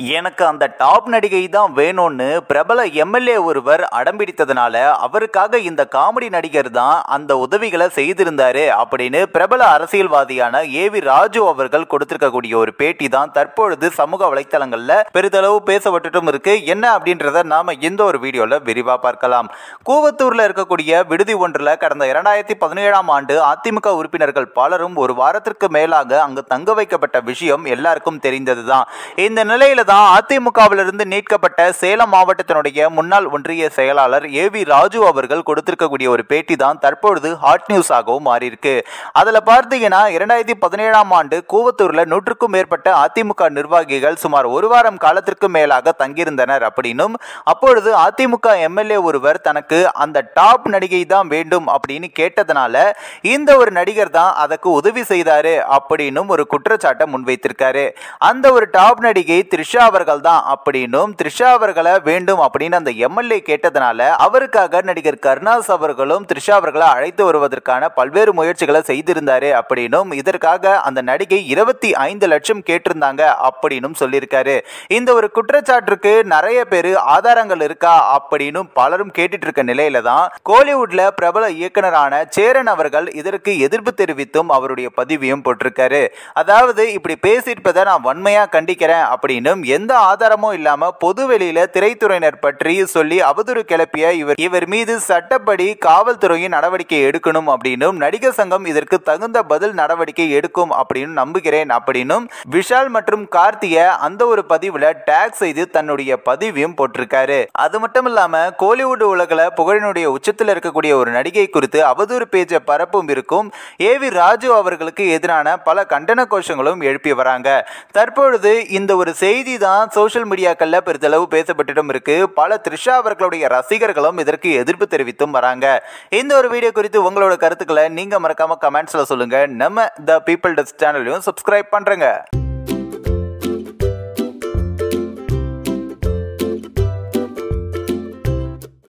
எனக்கு அந்த டாப் நடிகை தான் வேணும்னு பிரபல எம்எல்ஏ ஒருவர் அடம்பிடித்ததுனால அவருக்காக இந்த காமெடி நடிகர் தான் அந்த உதவிகளை செய்திருந்தாரு அப்படின்னு பிரபல அரசியல்வாதியான ஏவி ராஜு அவர்கள் கொடுத்திருக்கக்கூடிய ஒரு பேட்டி தான் தற்பொழுது சமூக வலைத்தளங்கள்ல பெரிதளவு பேசப்பட்டுட்டும் இருக்கு என்ன அப்படின்றத நாம இந்த ஒரு வீடியோல விரிவா பார்க்கலாம் கூவத்தூர்ல இருக்கக்கூடிய விடுதி ஒன்றில் கடந்த இரண்டாயிரத்தி பதினேழாம் ஆண்டு அதிமுக உறுப்பினர்கள் பலரும் ஒரு வாரத்திற்கு மேலாக அங்கு தங்க வைக்கப்பட்ட விஷயம் எல்லாருக்கும் தெரிந்ததுதான் இந்த நிலையில தான் அதிமுகவிலிருந்து நீட்கப்பட்ட சேலம் மாவட்டத்தினுடைய முன்னாள் ஒன்றிய செயலாளர் ஏ வி ராஜு அவர்கள் கொடுத்திருக்கக்கூடிய ஒரு பேட்டி தான் தற்பொழுது ஹாட் நியூஸ் ஆகவும் மாறியிருக்கு அதுல பார்த்தீங்கன்னா இரண்டாயிரத்தி பதினேழாம் ஆண்டு கூவத்தூர்ல நூற்றுக்கும் மேற்பட்ட அதிமுக நிர்வாகிகள் சுமார் ஒரு வாரம் காலத்திற்கு மேலாக தங்கியிருந்தனர் அப்படின்னும் அப்பொழுது அதிமுக எம்எல்ஏ ஒருவர் தனக்கு அந்த டாப் நடிகை தான் வேண்டும் அப்படின்னு கேட்டதனால இந்த ஒரு நடிகர் தான் அதற்கு உதவி செய்தாரு அப்படின்னும் ஒரு குற்றச்சாட்டை முன்வைத்திருக்காரு அந்த ஒரு டாப் நடிகை த்ரிஷா அவர்கள் தான் அப்படின்னும் த்ரிஷா அவர்களை வேண்டும் அப்படின்னு அந்த எம்எல்ஏ கேட்டதனால அவருக்காக நடிகர் கருணாஸ் அவர்களும் த்ரிஷா அவர்களை அழைத்து வருவதற்கான பல்வேறு முயற்சிகளை செய்திருந்தாரு அப்படின்னும் இதற்காக அந்த நடிகை இருபத்தி ஐந்து லட்சம் கேட்டிருந்தாங்க அப்படின்னும் சொல்லியிருக்காரு இந்த ஒரு குற்றச்சாட்டுக்கு நிறைய பேர் ஆதாரங்கள் இருக்கா அப்படின்னும் பலரும் கேட்டுட்டு இருக்க நிலையில தான் கோலிவுட்ல பிரபல இயக்குனரான சேரன் அவர்கள் இதற்கு எதிர்ப்பு தெரிவித்தும் அவருடைய பதிவையும் போட்டிருக்காரு அதாவது இப்படி பேசியிருப்பதை நான் வன்மையா கண்டிக்கிறேன் அப்படின்னும் எந்த ஆதாரமும் இல்லாம பொது வெளியில திரைத்துறையினர் பற்றி சொல்லி அவதூறு கிளப்பிய இவர் இவர் மீது சட்டப்படி காவல்துறையின் நடவடிக்கை எடுக்கணும் அப்படின்னும் நடிகர் சங்கம் இதற்கு தகுந்த பதில் நடவடிக்கை எடுக்கும் அப்படின்னு நம்புகிறேன் அப்படின்னும் விஷால் மற்றும் கார்த்திய அந்த ஒரு பதிவுல டேக் செய்து தன்னுடைய பதிவையும் போட்டிருக்காரு அது மட்டும் இல்லாம கோலிவுட் உலகில் புகழினுடைய உச்சத்தில் இருக்கக்கூடிய ஒரு நடிகை குறித்து அவதூறு பேச்சை பரப்பும் இருக்கும் ஏவி ராஜு அவர்களுக்கு எதிரான பல கண்டன கோஷங்களும் எழுப்பி வராங்க தற்பொழுது இந்த ஒரு செய்தி தான் சோஷியல் மீடியாக்கள்ல பெரிதளவு பேசப்பட்டுட்டும் இருக்கு பல த்ரிஷா அவர்களுடைய ரசிகர்களும் இதற்கு எதிர்ப்பு தெரிவித்தும் வராங்க இந்த ஒரு வீடியோ குறித்து உங்களோட கருத்துக்களை நீங்க மறக்காம கமெண்ட்ஸ்ல சொல்லுங்க நம்ம த பீப்பிள் டெஸ்ட் சேனலையும் சப்ஸ்கிரைப் பண்றேங்க